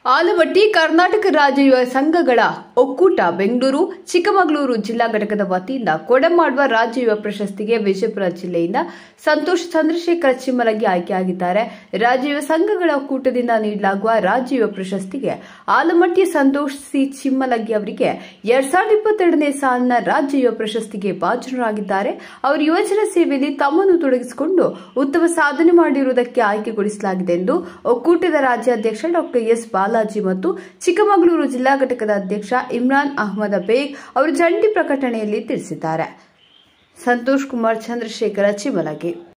ಆಲಮಟ್ಟಿ ಕರ್ನಾಟಕ ರಾಜ್ಯ ಯುವ ಸಂಘಗಳ ಒಕ್ಕೂಟ ಬೆಂಗಳೂರು ಚಿಕ್ಕಮಗಳೂರು ಜಿಲ್ಲಾ ಘಟಕದ ವತಿಯಿಂದ ಕೊಡಮಾಡುವ ರಾಜ್ಯ ಯುವ ಪ್ರಶಸ್ತಿಗೆ ವಿಜಯಪುರ ಜಿಲ್ಲೆಯಿಂದ ಸಂತೋಷ್ ಚಂದ್ರಶೇಖರ ಚಿಮ್ಮಲಗಿ ಆಯ್ಕೆಯಾಗಿದ್ದಾರೆ ರಾಜ್ಯ ಯುವ ಸಂಘಗಳ ಒಕ್ಕೂಟದಿಂದ ನೀಡಲಾಗುವ ರಾಜ್ಯ ಯುವ ಪ್ರಶಸ್ತಿಗೆ ಆಲಮಟ್ಟಿ ಸಂತೋಷ್ ಸಿ ಚಿಮ್ಮಲಗಿ ಅವರಿಗೆ ಎರಡ್ ಸಾವಿರದ ಇಪ್ಪತ್ತೆರಡನೇ ಸಾಲಿನ ರಾಜ್ಯ ಯುವ ಪ್ರಶಸ್ತಿಗೆ ಭಾಜನರಾಗಿದ್ದಾರೆ ಅವರು ಯುವಜನ ಸೇವೆಯಲ್ಲಿ ತಮ್ಮನ್ನು ತೊಡಗಿಸಿಕೊಂಡು ಉತ್ತಮ ಸಾಧನೆ ಮಾಡಿರುವುದಕ್ಕೆ ಆಯ್ಕೆಗೊಳಿಸಲಾಗಿದೆ ಎಂದು ಒಕ್ಕೂಟದ ರಾಜ್ಯಾಧ್ಯಕ್ಷ ಡಾಕ್ಟರ್ ಎಸ್ ಬಾಲಾಜಿ ಮತ್ತು ಚಿಕ್ಕಮಗಳೂರು ಜಿಲ್ಲಾ ಘಟಕದ ಅಧ್ಯಕ್ಷ ಇಮ್ರಾನ್ ಅಹಮದ್ ಬೇಗ್ ಅವರು ಜಂಟಿ ಪ್ರಕಟಣೆಯಲ್ಲಿ ತಿಳಿಸಿದ್ದಾರೆ ಸಂತೋಷ್ ಕುಮಾರ್ ಚಂದ್ರಶೇಖರ ಚಿಮಲಗಿ